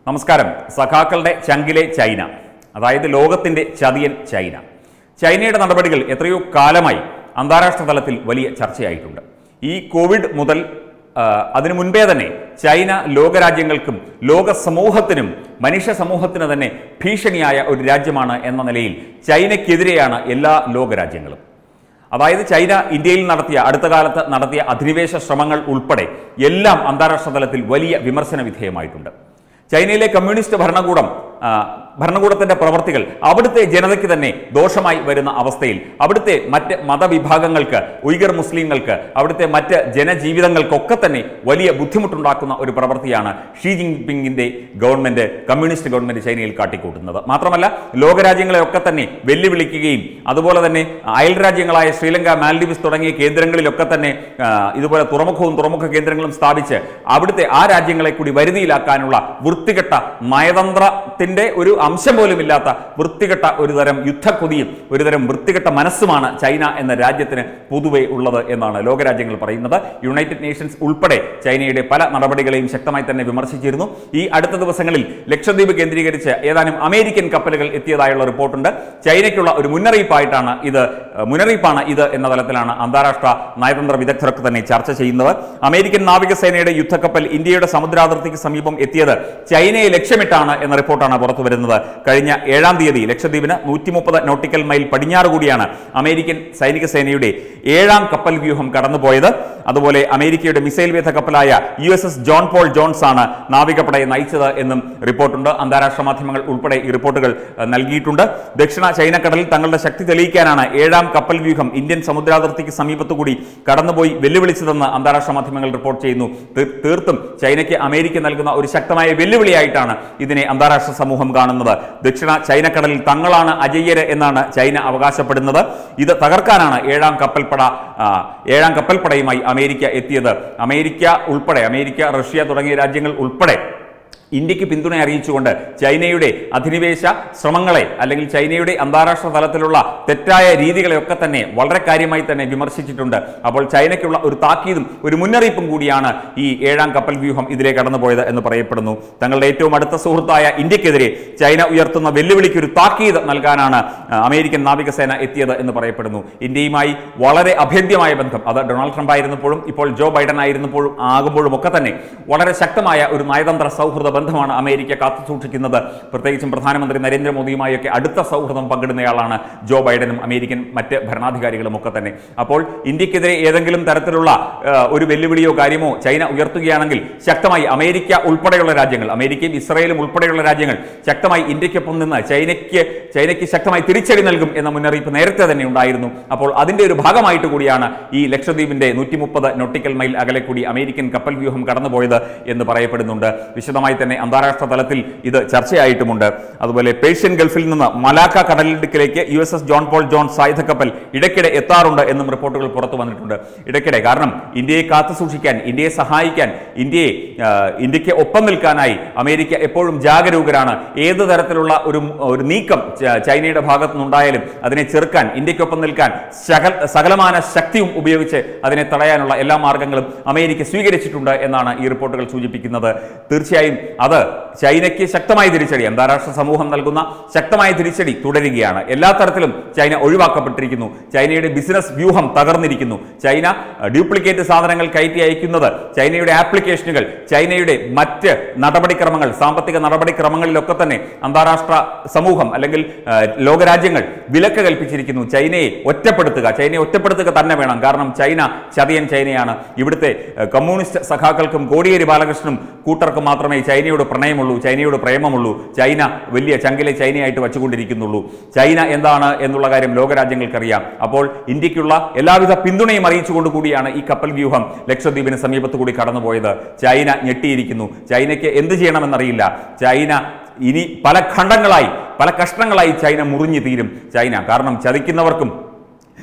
നമസ്കാരം സഖാക്കളുടെ ചങ്കിലെ ചൈന അതായത് ലോകത്തിന്റെ ചതിയൻ ചൈന ചൈനയുടെ നടപടികൾ എത്രയോ കാലമായി അന്താരാഷ്ട്ര തലത്തിൽ വലിയ ചർച്ചയായിട്ടുണ്ട് ഈ കോവിഡ് മുതൽ ആ, അതിനു മുൻപേ തന്നെ ചൈന ലോകരാജ്യങ്ങൾക്കും ലോക സമൂഹത്തിനും മനുഷ്യ സമൂഹത്തിന് തന്നെ ഭീഷണിയായ ഒരു രാജ്യമാണ് എന്ന നിലയിൽ ചൈനയ്ക്കെതിരെയാണ് എല്ലാ ലോകരാജ്യങ്ങളും അതായത് ചൈന ഇന്ത്യയിൽ നടത്തിയ അടുത്ത കാലത്ത് നടത്തിയ അധിനിവേശ ശ്രമങ്ങൾ ഉൾപ്പെടെ എല്ലാം അന്താരാഷ്ട്ര തലത്തിൽ വലിയ വിമർശന വിധേയമായിട്ടുണ്ട് ചൈനയിലെ കമ്മ്യൂണിസ്റ്റ് ഭരണകൂടം ആ, ഭരണകൂടത്തിന്റെ പ്രവർത്തികൾ അവിടുത്തെ ജനതയ്ക്ക് തന്നെ ദോഷമായി വരുന്ന അവസ്ഥയിൽ അവിടുത്തെ മറ്റ് മതവിഭാഗങ്ങൾക്ക് ഉയ്ഗർ മുസ്ലിങ്ങൾക്ക് അവിടുത്തെ മറ്റ് ജനജീവിതങ്ങൾക്കൊക്കെ തന്നെ വലിയ ബുദ്ധിമുട്ടുണ്ടാക്കുന്ന ഒരു പ്രവൃത്തിയാണ് ഷീ ജിൻപിങ്ങിന്റെ ഗവൺമെന്റ് കമ്മ്യൂണിസ്റ്റ് ഗവൺമെന്റ് ചൈനയിൽ കാട്ടിക്കൂട്ടുന്നത് മാത്രമല്ല ലോകരാജ്യങ്ങളെയൊക്കെ തന്നെ വെല്ലുവിളിക്കുകയും അതുപോലെ തന്നെ അയൽ രാജ്യങ്ങളായ ശ്രീലങ്ക മാൽഡീവ്സ് തുടങ്ങിയ കേന്ദ്രങ്ങളിലൊക്കെ തന്നെ ആ, ഇതുപോലെ തുറമുഖവും തുറമുഖ കേന്ദ്രങ്ങളും സ്ഥാപിച്ച് അവിടുത്തെ ആ രാജ്യങ്ങളെ കൂടി വരുതിയിലാക്കാനുള്ള വൃത്തികെട്ട നയതന്ത്രത്തിന്റെ ഒരു അംശം പോലും ഇല്ലാത്ത വൃത്തികെട്ട ഒരു തരം യുദ്ധക്കൊതിയും ഒരു തരം വൃത്തികെട്ട മനസ്സുമാണ് ചൈന എന്ന രാജ്യത്തിന് പൊതുവെ ഉള്ളത് എന്നാണ് ലോകരാജ്യങ്ങൾ പറയുന്നത് യുണൈറ്റഡ് നേഷൻസ് ഉൾപ്പെടെ ചൈനയുടെ പല നടപടികളെയും ശക്തമായി തന്നെ വിമർശിച്ചിരുന്നു ഈ അടുത്ത ദിവസങ്ങളിൽ ലക്ഷദ്വീപ് കേന്ദ്രീകരിച്ച് ഏതാനും അമേരിക്കൻ കപ്പലുകൾ എത്തിയതായുള്ള റിപ്പോർട്ടുണ്ട് ചൈനയ്ക്കുള്ള ഒരു മുന്നറിയിപ്പായിട്ടാണ് ഇത് ഏഹ്, മുന്നറിയിപ്പാണ് ഇത് എന്ന തലത്തിലാണ് അന്താരാഷ്ട്ര നയതന്ത്ര വിദഗ്ധരൊക്കെ തന്നെ ചർച്ച ചെയ്യുന്നത് അമേരിക്കൻ നാവികസേനയുടെ യുദ്ധക്കപ്പൽ ഇന്ത്യയുടെ സമുദ്രാതിർത്തിക്ക് സമീപം എത്തിയത് ചൈനയെ ലക്ഷ്യമിട്ടാണ് എന്ന റിപ്പോർട്ടാണ് പുറത്തു വരുന്നത് കഴിഞ്ഞ ഏഴാം തീയതി ലക്ഷദ്വീപിന് നൂറ്റി മുപ്പത് നോട്ടിക്കൽ മൈൽ പടിഞ്ഞാറ് കൂടിയാണ് അമേരിക്കൻ സൈനിക സേനയുടെ ഏഴാം കപ്പൽ വ്യൂഹം കടന്നുപോയത് അതുപോലെ അമേരിക്കയുടെ മിസൈൽ വേധ കപ്പലായ U S S John Paul Jones ആണ് നാവികപ്പടയെ നയിച്ചത് എന്നും റിപ്പോർട്ടുണ്ട് അന്താരാഷ്ട്ര മാധ്യമങ്ങൾ ഉൾപ്പെടെ ഈ റിപ്പോർട്ടുകൾ ഏഹ്, നൽകിയിട്ടുണ്ട് ദക്ഷിണ ചൈനക്കടലിൽ തങ്ങളുടെ ശക്തി തെളിയിക്കാനാണ് ഏഴാം കപ്പൽ വ്യൂഹം ഇന്ത്യൻ സമുദ്രാതിർത്തിക്ക് സമീപത്തുകൂടി കടന്നുപോയി വെല്ലുവിളിച്ചതെന്ന് അന്താരാഷ്ട്ര മാധ്യമങ്ങൾ റിപ്പോർട്ട് ചെയ്യുന്നു തീ- തീർത്തും ചൈനയ്ക്ക് അമേരിക്ക നൽകുന്ന ഒരു ശക്തമായ വെല്ലുവിളിയായിട്ടാണ് ഇതിനെ അന്താരാഷ്ട്ര സമൂഹം കാണുന്നത് ദക്ഷിണ ചൈനക്കടലിൽ തങ്ങളാണ് അജയ്യര് എന്നാണ് ചൈന അവകാശപ്പെടുന്നത് ഇത് തകർക്കാനാണ് ഏഴാം കപ്പൽപ്പട ആ, ഏഴാം കപ്പൽപ്പടയുമായി അമേരിക്ക എത്തിയത് അമേരിക്ക ഉൾപ്പെടെ അമേരിക്ക റഷ്യ തുടങ്ങിയ രാജ്യങ്ങൾ ഉൾപ്പെടെ ഇന്ത്യക്ക് പിന്തുണ അറിയിച്ചുകൊണ്ട് ചൈനയുടെ അധിനിവേശ ശ്രമങ്ങളെ അല്ലെങ്കിൽ ചൈനയുടെ അന്താരാഷ്ട്ര തലത്തിലുള്ള തെറ്റായ രീതികളെയൊക്കെ തന്നെ വളരെ കാര്യമായി തന്നെ വിമർശിച്ചിട്ടുണ്ട് അപ്പോൾ ചൈനയ്ക്കുള്ള ഒരു താക്കീതും ഒരു മുന്നറിയിപ്പും കൂടിയാണ് ഈ ഏഴാം കപ്പൽ വ്യൂഹം ഇതിലെ കടന്നുപോയത് എന്ന് പറയപ്പെടുന്നു തങ്ങളുടെ ഏറ്റവും അടുത്ത സുഹൃത്തായ ഇന്ത്യക്കെതിരെ ചൈന ഉയർത്തുന്ന വെല്ലുവിളിക്ക് ഒരു താക്കീത് നൽകാനാണ് ആ, അമേരിക്കൻ നാവികസേന എത്തിയത് എന്ന് പറയപ്പെടുന്നു ഇന്ത്യയുമായി വളരെ അഭേദ്യമായ ബന്ധം അത് ഡൊണാൾഡ് ട്രംപ് ആയിരുന്നപ്പോഴും ഇപ്പോൾ ജോ ബൈഡൻ ആയിരുന്നപ്പോഴും ആകുമ്പോഴും ഒക്കെ തന്നെ വളരെ ശക്തമായ ഒരു നയതന്ത്ര സൗഹൃദ ബന്ധമാണ് അമേരിക്ക കാത്തുസൂക്ഷിക്കുന്നത് പ്രത്യേകിച്ചും പ്രധാനമന്ത്രി നരേന്ദ്രമോദിയുമായൊക്കെ അടുത്ത സൗഹൃദം പങ്കിടുന്നയാളാണ് ജോ ബൈഡനും അമേരിക്കൻ മറ്റ് ഭരണാധികാരികളും ഒക്കെ തന്നെ അപ്പോൾ ഇന്ത്യക്കെതിരെ ഏതെങ്കിലും തരത്തിലുള്ള ആ, ഒരു വെല്ലുവിളിയോ കാര്യമോ ചൈന ഉയർത്തുകയാണെങ്കിൽ ശക്തമായി അമേരിക്ക ഉൾപ്പെടെയുള്ള രാജ്യങ്ങൾ അമേരിക്കയും ഇസ്രയേലും ഉൾപ്പെടെയുള്ള രാജ്യങ്ങൾ ശക്തമായി ഇന്ത്യക്കൊപ്പം നിന്ന് ചൈനയ്ക്ക് ചൈനയ്ക്ക് ശക്തമായി തിരിച്ചടി നൽകും എന്ന മുന്നറിയിപ്പ് നേരത്തെ തന്നെ ഉണ്ടായിരുന്നു അപ്പോൾ അതിന്റെ ഒരു ഭാഗമായിട്ട് കൂടിയാണ് ഈ ലക്ഷദ്വീപിന്റെ നൂറ്റി മുപ്പത് നോട്ടിക്കൽ മൈൽ അകലെ കൂടി അമേരിക്കൻ കപ്പൽ വ്യൂഹം കടന്നുപോയത് എന്ന് പറയപ്പെടുന്നുണ്ട് വിശദമായി തന്നെ അന്താരാഷ്ട്ര തലത്തിൽ ഇത് ചർച്ചയായിട്ടുമുണ്ട് അതുപോലെ പേർഷ്യൻ ഗൾഫിൽ നിന്ന് മലാക്ക കടലിടുക്കിലേക്ക് U S S John Paul John സായുധ കപ്പൽ ഇടയ്ക്കിടെ എത്താറുണ്ട് എന്നും റിപ്പോർട്ടുകൾ പുറത്തു വന്നിട്ടുണ്ട് ഇടയ്ക്കിടെ കാരണം ഇന്ത്യയെ കാത്തു സൂക്ഷിക്കാൻ ഇന്ത്യയെ സഹായിക്കാൻ ഇന്ത്യയെ ആ, ഇന്ത്യക്ക് ഒപ്പം നിൽക്കാനായി അമേരിക്ക എപ്പോഴും ജാഗരൂകരാണ് ഏത് തരത്തിലുള്ള ഒരു ഒരു നീക്കം ച- ചൈനയുടെ ഭാഗത്തു നിന്നുണ്ടായാലും അതിനെ ചെറുക്കാൻ ഇന്ത്യക്കൊപ്പം നിൽക്കാൻ സകല സകലമാന ശക്തിയും ഉപയോഗിച്ച് അതിനെ തടയാനുള്ള എല്ലാ മാർഗങ്ങളും അമേരിക്ക സ്വീകരിച്ചിട്ടുണ്ട് എന്നാണ് ഈ റിപ്പോർട്ടുകൾ സൂചിപ്പിക്കുന്നത് തീർച്ചയായും അത് ചൈനയ്ക്ക് ശക്തമായ തിരിച്ചടി അന്താരാഷ്ട്ര സമൂഹം നൽകുന്ന ശക്തമായ തിരിച്ചടി തുടരുകയാണ് എല്ലാ തരത്തിലും ചൈന ഒഴിവാക്കപ്പെട്ടിരിക്കുന്നു ചൈനയുടെ ബിസിനസ് വ്യൂഹം തകർന്നിരിക്കുന്നു ചൈന ഡ്യൂപ്ലിക്കേറ്റ് സാധനങ്ങൾ കയറ്റി അയക്കുന്നത് ചൈനയുടെ ആപ്ലിക്കേഷനുകൾ ചൈനയുടെ മറ്റ് നടപടിക്രമങ്ങൾ സാമ്പത്തിക നടപടിക്രമങ്ങളിലൊക്കെ തന്നെ അന്താരാഷ്ട്ര സമൂഹം അല്ലെങ്കിൽ ആ, ലോകരാജ്യങ്ങൾ വിലക്ക് കൽപ്പിച്ചിരിക്കുന്നു ചൈനയെ ഒറ്റപ്പെടുത്തുക ചൈനയെ ഒറ്റപ്പെടുത്തുക തന്നെ വേണം കാരണം ചൈന ചതിയൻ ചൈനയാണ് ഇവിടുത്തെ ആ, കമ്മ്യൂണിസ്റ്റ് സഖാക്കൾക്കും കോടിയേരി ബാലകൃഷ്ണനും കൂട്ടർക്കും മാത്രമേ ചൈനയോട് പ്രണയമുള്ളൂ ചൈനയോട് പ്രേമമുള്ളൂ ചൈന വലിയ ചങ്കിലെ ചൈനയായിട്ട് വച്ചുകൊണ്ടിരിക്കുന്നുള്ളൂ ചൈന എന്താണ് എന്നുള്ള കാര്യം ലോകരാജ്യങ്ങൾക്കറിയാം അപ്പോൾ ഇന്ത്യക്കുള്ള എല്ലാവിധ പിന്തുണയും അറിയിച്ചുകൊണ്ട് കൂടിയാണ് ഈ കപ്പൽ വ്യൂഹം ലക്ഷദ്വീപിന് സമീപത്ത് കൂടി കടന്നുപോയത് ചൈന ഞെട്ടിയിരിക്കുന്നു ചൈനയ്ക്ക് എന്ത് ചെയ്യണമെന്നറിയില്ല ചൈന ഇനി പല ഖണ്ഡങ്ങളായി പല കഷ്ണങ്ങളായി ചൈന മുറിഞ്ഞു തീരും ചൈന കാരണം ചതിക്കുന്നവർക്കും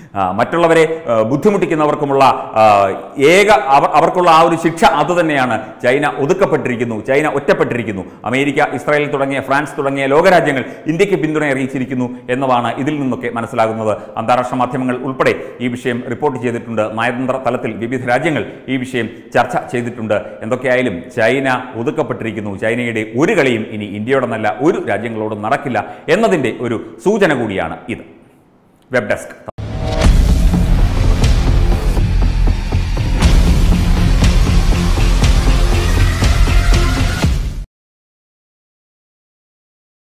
ആ, മറ്റുള്ളവരെ ആ, ബുദ്ധിമുട്ടിക്കുന്നവർക്കുമുള്ള ആ, ഏക അവർ അവർക്കുള്ള ആ ഒരു ശിക്ഷ അതുതന്നെയാണ് ചൈന ഒതുക്കപ്പെട്ടിരിക്കുന്നു ചൈന ഒറ്റപ്പെട്ടിരിക്കുന്നു അമേരിക്ക ഇസ്രായേൽ തുടങ്ങിയ ഫ്രാൻസ് തുടങ്ങിയ ലോകരാജ്യങ്ങൾ ഇന്ത്യക്ക് പിന്തുണ അറിയിച്ചിരിക്കുന്നു എന്നതാണ് ഇതിൽ നിന്നൊക്കെ മനസ്സിലാകുന്നത് അന്താരാഷ്ട്ര മാധ്യമങ്ങൾ ഉൾപ്പെടെ ഈ വിഷയം റിപ്പോർട്ട് ചെയ്തിട്ടുണ്ട് നയതന്ത്ര തലത്തിൽ വിവിധ രാജ്യങ്ങൾ ഈ വിഷയം ചർച്ച ചെയ്തിട്ടുണ്ട് എന്തൊക്കെയായാലും ചൈന ഒതുക്കപ്പെട്ടിരിക്കുന്നു ചൈനയുടെ ഒരു കളിയും ഇനി ഇന്ത്യയോടൊന്നല്ല ഒരു രാജ്യങ്ങളോടും നടക്കില്ല എന്നതിൻ്റെ ഒരു സൂചന കൂടിയാണ് ഇത് വെബ് ഡെസ്ക്